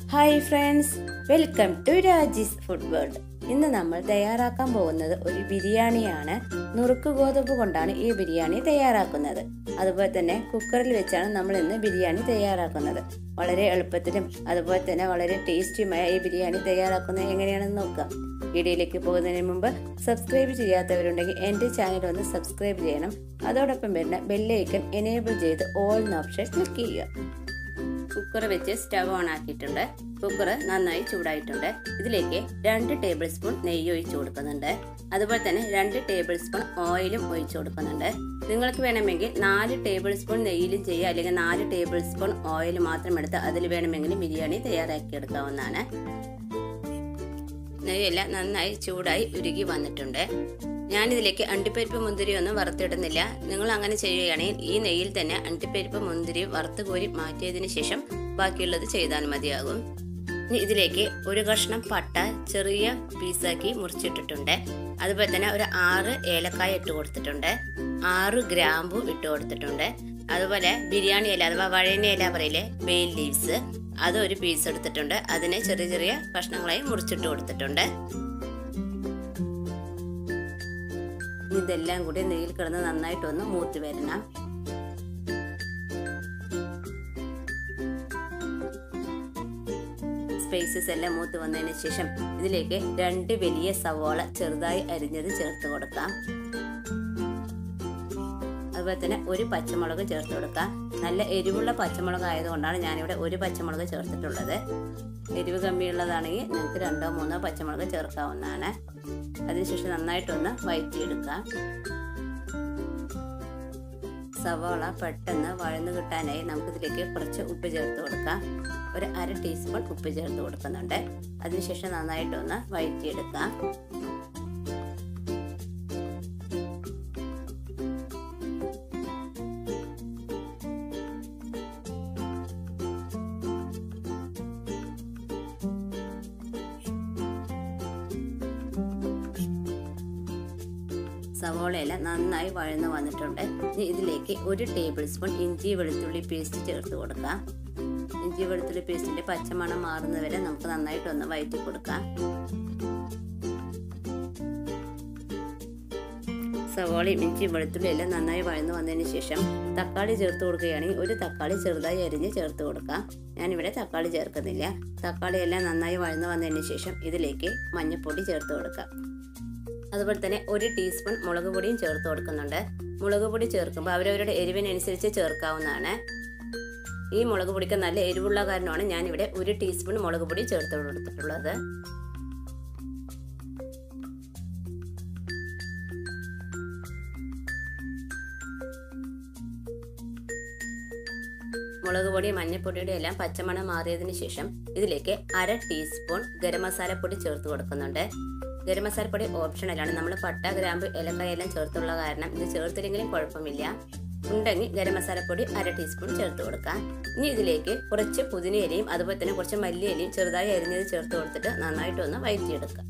hi friends welcome to Raji's food world ഇന്ന് നമ്മൾ തയ്യാറാക്കാൻ പോകുന്നത് ഒരു ബിരിയാണിയാണ് നുറുക്ക് ഗോതമ്പ് കൊണ്ടാണ് ഈ ബിരിയാണി തയ്യാറാക്കുന്നത് അതുപോലെ തന്നെ കുക്കറിൽ വെച്ചാണ് നമ്മൾ ഇന്ന് ബിരിയാണി തയ്യാറാക്കുന്നത് വളരെ എളുപ്പത്തിലും അതുപോലെ തന്നെ വളരെ ടേസ്റ്റിയുമായ ഈ ബിരിയാണി തയ്യാറാക്കുന്നത് എങ്ങനെയാണെന്ന് നോക്കാം വീഡിയോയിലേക്ക് പോകുന്നതിന് മുമ്പ് സബ്സ്ക്രൈബ് ചെയ്യാത്തവരുണ്ടെങ്കിൽ എൻ്റെ ചാനൽ ഒന്ന് സബ്സ്ക്രൈബ് ചെയ്യണം അതോടൊപ്പം വരുന്ന ബെല്ലൈക്കൺ എനേബിൾ ചെയ്ത് ഓൾ എന്ന ഓപ്ഷൻ ക്ലിക്ക് ചെയ്യുക കുക്കർ വെച്ച് സ്റ്റവ് ഓൺ ആക്കിയിട്ടുണ്ട് കുക്കർ നന്നായി ചൂടായിട്ടുണ്ട് ഇതിലേക്ക് രണ്ട് ടേബിൾ സ്പൂൺ നെയ്യ് ഒഴിച്ചു കൊടുക്കുന്നുണ്ട് അതുപോലെ തന്നെ രണ്ട് ടേബിൾ സ്പൂൺ ഓയിലും ഒഴിച്ചു കൊടുക്കുന്നുണ്ട് നിങ്ങൾക്ക് വേണമെങ്കിൽ നാല് ടേബിൾ സ്പൂൺ നെയ്യിലും ചെയ്യുക അല്ലെങ്കിൽ നാല് ടേബിൾ സ്പൂൺ ഓയിൽ മാത്രം എടുത്ത് അതിൽ വേണമെങ്കിൽ ബിരിയാണി തയ്യാറാക്കി എടുക്കാവുന്നതാണ് നെയ്യെല്ലാം നന്നായി ചൂടായി ഉരുകി വന്നിട്ടുണ്ട് ഞാനിതിലേക്ക് അണ്ടിപ്പരിപ്പ് മുന്തിരി ഒന്നും വറുത്തിടുന്നില്ല നിങ്ങൾ അങ്ങനെ ചെയ്യുകയാണെങ്കിൽ ഈ നെയ്യിൽ തന്നെ അണ്ടിപ്പരിപ്പ് മുന്തിരി വറുത്ത് കോരി മാറ്റിയതിന് ശേഷം ബാക്കിയുള്ളത് ചെയ്താൽ മതിയാകും ഇനി ഇതിലേക്ക് ഒരു കഷ്ണം പട്ട ചെറിയ പീസാക്കി മുറിച്ചിട്ടിട്ടുണ്ട് അതുപോലെ തന്നെ ഒരു ആറ് ഏലക്കായ ഇട്ട് കൊടുത്തിട്ടുണ്ട് ആറ് ഗ്രാമ്പു ഇട്ട് കൊടുത്തിട്ടുണ്ട് അതുപോലെ ബിരിയാണി ഇല അഥവാ വഴന ഇല പറയില്ലേ ബെയിൽ ലീവ്സ് അത് ഒരു പീസ് എടുത്തിട്ടുണ്ട് അതിനെ ചെറിയ ചെറിയ കഷ്ണങ്ങളായി മുറിച്ചിട്ട് കൊടുത്തിട്ടുണ്ട് ഇതെല്ലാം കൂടി നെയ്യിൽ കിടന്ന് നന്നായിട്ടൊന്ന് മൂത്ത് വരണം സ്പൈസസ് എല്ലാം മൂത്ത് വന്നതിന് ശേഷം ഇതിലേക്ക് രണ്ട് വലിയ സവോള ചെറുതായി അരിഞ്ഞത് ചേർത്ത് കൊടുക്കാം അതുപോലെ തന്നെ ഒരു പച്ചമുളക് ചേർത്ത് കൊടുക്കാം നല്ല എരിവുള്ള പച്ചമുളക് ആയതുകൊണ്ടാണ് ഞാനിവിടെ ഒരു പച്ചമുളക് ചേർത്തിട്ടുള്ളത് എരിവ് കമ്മിയുള്ളതാണെങ്കിൽ നിങ്ങൾക്ക് രണ്ടോ മൂന്നോ പച്ചമുളക് ചേർക്കാവുന്നതാണ് അതിനുശേഷം നന്നായിട്ടൊന്ന് വഴറ്റിയെടുക്കാം സവാള പെട്ടെന്ന് വഴന്നു കിട്ടാനായി നമുക്കിതിലേക്ക് കുറച്ച് ഉപ്പ് ചേർത്ത് കൊടുക്കാം ഒരു അര ടീസ്പൂൺ ഉപ്പ് ചേർത്ത് കൊടുക്കുന്നുണ്ട് അതിനുശേഷം നന്നായിട്ടൊന്ന് വഴറ്റിയെടുക്കാം സവോളയെല്ലാം നന്നായി വഴന്ന് വന്നിട്ടുണ്ട് ഇനി ഇതിലേക്ക് ഒരു ടേബിൾ സ്പൂൺ ഇഞ്ചി വെളുത്തുള്ളി പേസ്റ്റ് ചേർത്ത് കൊടുക്കാം ഇഞ്ചി വെളുത്തുള്ളി പേസ്റ്റിന്റെ പച്ചമണം മാറുന്നവരെ നമുക്ക് നന്നായിട്ടൊന്ന് വഴറ്റി കൊടുക്കാം സവോളയും ഇഞ്ചി വെളുത്തുള്ളി എല്ലാം നന്നായി വഴന്ന് വന്നതിന് ശേഷം തക്കാളി ചേർത്ത് കൊടുക്കുകയാണെങ്കിൽ ഒരു തക്കാളി ചെറുതായി അരിഞ്ഞ് ചേർത്ത് കൊടുക്കാം ഞാനിവിടെ തക്കാളി ചേർക്കുന്നില്ല തക്കാളി എല്ലാം നന്നായി വഴന്ന് വന്നതിന് ശേഷം ഇതിലേക്ക് മഞ്ഞൾപ്പൊടി ചേർത്ത് കൊടുക്കാം അതുപോലെ തന്നെ ഒരു ടീസ്പൂൺ മുളക് പൊടിയും ചേർത്ത് കൊടുക്കുന്നുണ്ട് മുളക് പൊടി ചേർക്കുമ്പോൾ അവരവരുടെ എരിവിനനുസരിച്ച് ചേർക്കാവുന്നതാണ് ഈ മുളക് പൊടിക്ക് നല്ല എരിവുള്ള കാരണമാണ് ഞാനിവിടെ ഒരു ടീസ്പൂൺ മുളക് പൊടി ചേർത്ത് കൊടുത്തിട്ടുള്ളത് മുളക് പൊടി മഞ്ഞൾപ്പൊടിയുടെ എല്ലാം പച്ചമണം മാറിയതിന് ശേഷം ഇതിലേക്ക് അര ടീസ്പൂൺ ഗരം മസാലപ്പൊടി ചേർത്ത് കൊടുക്കുന്നുണ്ട് ഗരം മസാലപ്പൊടി ഓപ്ഷണലാണ് നമ്മൾ പട്ട ഗ്രാമ്പ് ഏലക്കായ എല്ലാം ചേർത്തുള്ള കാരണം ഇത് ചേർത്തില്ലെങ്കിലും കുഴപ്പമില്ല ഉണ്ടെങ്കിൽ ഗരം മസാലപ്പൊടി അര ടീസ്പൂൺ ചേർത്ത് കൊടുക്കാം ഇനി ഇതിലേക്ക് കുറച്ച് പുതിനയിലയും അതുപോലെ തന്നെ കുറച്ച് മല്ലിയിലയും ചെറുതായി അരിഞ്ഞത് ചേർത്ത് കൊടുത്തിട്ട് നന്നായിട്ടൊന്ന് വഴറ്റിയെടുക്കാം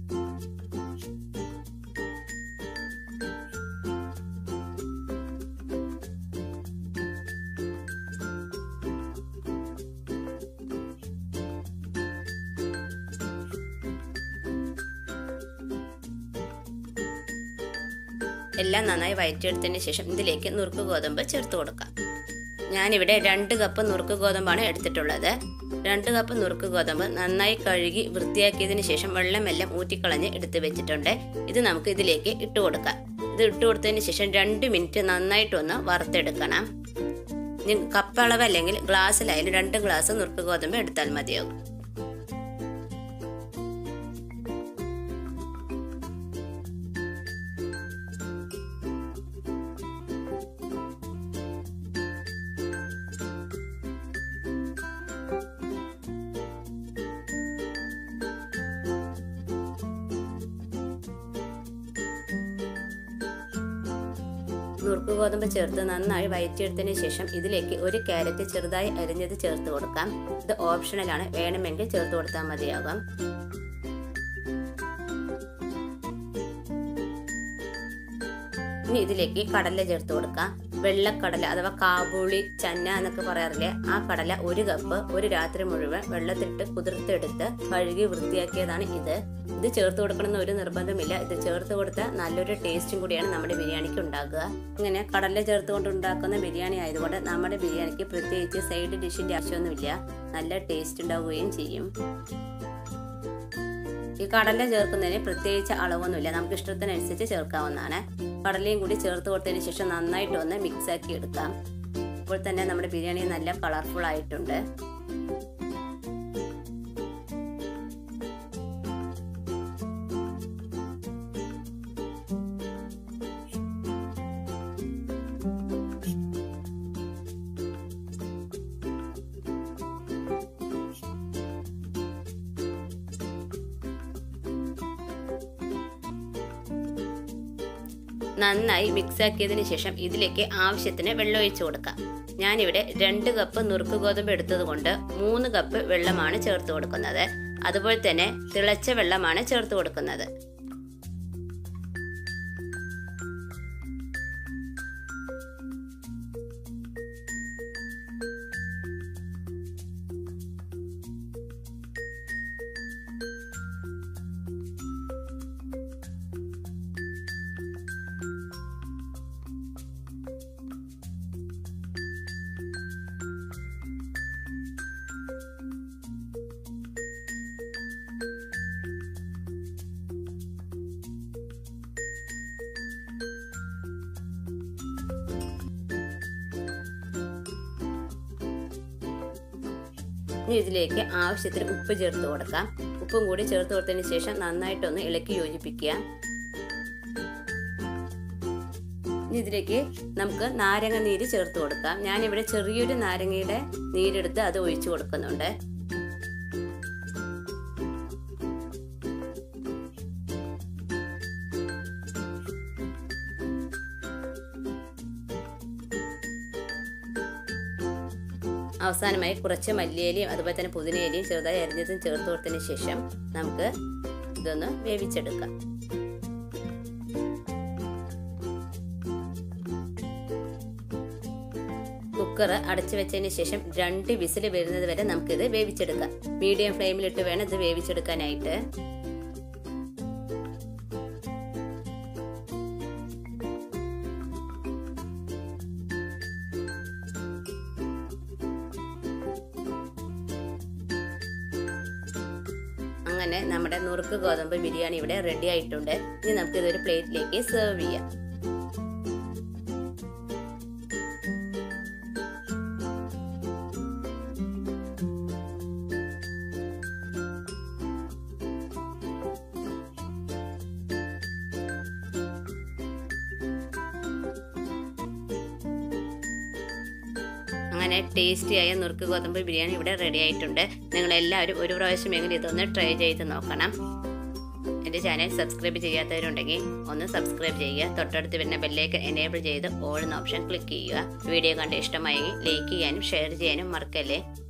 എല്ലാം നന്നായി വയറ്റിയെടുത്തതിന് ശേഷം ഇതിലേക്ക് നുറുക്ക് ഗോതമ്പ് ചേർത്ത് കൊടുക്കാം ഞാനിവിടെ രണ്ട് കപ്പ് നുറുക്ക് ഗോതമ്പാണ് എടുത്തിട്ടുള്ളത് രണ്ട് കപ്പ് നുറുക്ക് ഗോതമ്പ് നന്നായി കഴുകി വൃത്തിയാക്കിയതിന് ശേഷം വെള്ളമെല്ലാം ഊറ്റിക്കളഞ്ഞ് എടുത്ത് വെച്ചിട്ടുണ്ട് ഇത് നമുക്ക് ഇതിലേക്ക് ഇട്ട് കൊടുക്കാം ഇത് ഇട്ട് കൊടുത്തതിന് ശേഷം രണ്ട് മിനിറ്റ് നന്നായിട്ടൊന്ന് വറുത്തെടുക്കണം കപ്പളവ് അല്ലെങ്കിൽ ഗ്ലാസ്സിലായാലും രണ്ട് ഗ്ലാസ് നുറുക്ക് ഗോതമ്പ് എടുത്താൽ മതിയാകും നുറുക്ക് ഗോതമ്പ് ചേർത്ത് നന്നായി വയറ്റിയെടുത്തതിന് ശേഷം ഇതിലേക്ക് ഒരു ക്യാരറ്റ് ചെറുതായി അരിഞ്ഞത് ചേർത്ത് കൊടുക്കാം ഇത് ഓപ്ഷണലാണ് വേണമെങ്കിൽ ചേർത്ത് കൊടുത്താൽ മതിയാകാം ഇനി ഇതിലേക്ക് കടല ചേർത്ത് കൊടുക്കാം വെള്ളക്കടല അഥവാ കാബൂളി ചന്ന എന്നൊക്കെ പറയാറില്ലേ ആ കടല ഒരു കപ്പ് ഒരു രാത്രി മുഴുവൻ വെള്ളത്തിലിട്ട് കുതിർത്തെടുത്ത് കഴുകി വൃത്തിയാക്കിയതാണ് ഇത് ഇത് ചേർത്ത് കൊടുക്കണമെന്ന് ഒരു നിർബന്ധമില്ല ഇത് ചേർത്ത് കൊടുത്താൽ നല്ലൊരു ടേസ്റ്റും കൂടിയാണ് നമ്മുടെ ബിരിയാണിക്ക് ഉണ്ടാക്കുക ഇങ്ങനെ കടല ചേർത്ത് കൊണ്ട് ഉണ്ടാക്കുന്ന ബിരിയാണി ആയതുകൊണ്ട് നമ്മുടെ ബിരിയാണിക്ക് പ്രത്യേകിച്ച് സൈഡ് ഡിഷിന്റെ ആവശ്യമൊന്നുമില്ല നല്ല ടേസ്റ്റ് ഉണ്ടാവുകയും ചെയ്യും ഈ കടല ചേർക്കുന്നതിന് പ്രത്യേകിച്ച് അളവൊന്നുമില്ല നമുക്ക് ഇഷ്ടത്തിനനുസരിച്ച് ചേർക്കാവുന്നതാണ് കടലയും കൂടി ചേർത്ത് കൊടുത്തതിന് ശേഷം നന്നായിട്ട് ഒന്ന് മിക്സ് ആക്കി എടുക്കാം ഇപ്പോൾ തന്നെ നമ്മുടെ ബിരിയാണി നല്ല കളർഫുൾ ആയിട്ടുണ്ട് നന്നായി മിക്സ് ആക്കിയതിന് ശേഷം ഇതിലേക്ക് ആവശ്യത്തിന് വെള്ളം ഒഴിച്ചു കൊടുക്കാം ഞാനിവിടെ രണ്ട് കപ്പ് നുറുക്ക് ഗോതമ്പ് എടുത്തത് കൊണ്ട് മൂന്ന് കപ്പ് വെള്ളമാണ് ചേർത്ത് കൊടുക്കുന്നത് അതുപോലെ തന്നെ തിളച്ച വെള്ളമാണ് ചേർത്ത് കൊടുക്കുന്നത് ഇനി ഇതിലേക്ക് ആവശ്യത്തിന് ഉപ്പ് ചേർത്ത് കൊടുക്കാം ഉപ്പും കൂടി ചേർത്ത് കൊടുത്തതിന് ശേഷം നന്നായിട്ടൊന്ന് ഇളക്കി യോജിപ്പിക്കുക ഇനി ഇതിലേക്ക് നമുക്ക് നാരങ്ങ നീര് ചേർത്ത് കൊടുക്കാം ഞാനിവിടെ ചെറിയൊരു നാരങ്ങയുടെ നീരെടുത്ത് അത് ഒഴിച്ചു കൊടുക്കുന്നുണ്ട് അവസാനമായി കുറച്ച് മല്ലിയിലയും അതുപോലെ തന്നെ പുതിനയിലയും ചെറുതായി അരിഞ്ഞതും ചേർത്ത് കൊടുത്തതിന് ശേഷം നമുക്ക് ഇതൊന്ന് വേവിച്ചെടുക്കാം കുക്കർ അടച്ചു വെച്ചതിന് ശേഷം രണ്ട് വിസിൽ വരുന്നത് വരെ നമുക്കിത് വേവിച്ചെടുക്കാം മീഡിയം ഫ്ലെയിമിലിട്ട് വേണം ഇത് വേവിച്ചെടുക്കാനായിട്ട് അങ്ങനെ നമ്മുടെ നുറുക്ക് ഗോതമ്പ് ബിരിയാണി ഇവിടെ റെഡി ആയിട്ടുണ്ട് ഇനി നമുക്ക് ഇതൊരു പ്ലേറ്റിലേക്ക് സെർവ് ചെയ്യാം അങ്ങനെ ടേസ്റ്റിയായ നുറുക്ക് ഗോതമ്പ് ബിരിയാണി ഇവിടെ റെഡി ആയിട്ടുണ്ട് നിങ്ങൾ എല്ലാവരും ഒരു പ്രാവശ്യമെങ്കിലും ഇതൊന്ന് ട്രൈ ചെയ്ത് നോക്കണം എൻ്റെ ചാനൽ സബ്സ്ക്രൈബ് ചെയ്യാത്തവരുണ്ടെങ്കിൽ ഒന്ന് സബ്സ്ക്രൈബ് ചെയ്യുക തൊട്ടടുത്ത് വരുന്ന ബെല്ലേക്ക് എനേബിൾ ചെയ്ത് ഓൾ എന്ന ഓപ്ഷൻ ക്ലിക്ക് ചെയ്യുക വീഡിയോ കണ്ട് ഇഷ്ടമായെങ്കിൽ ലൈക്ക് ചെയ്യാനും ഷെയർ ചെയ്യാനും മറക്കല്ലേ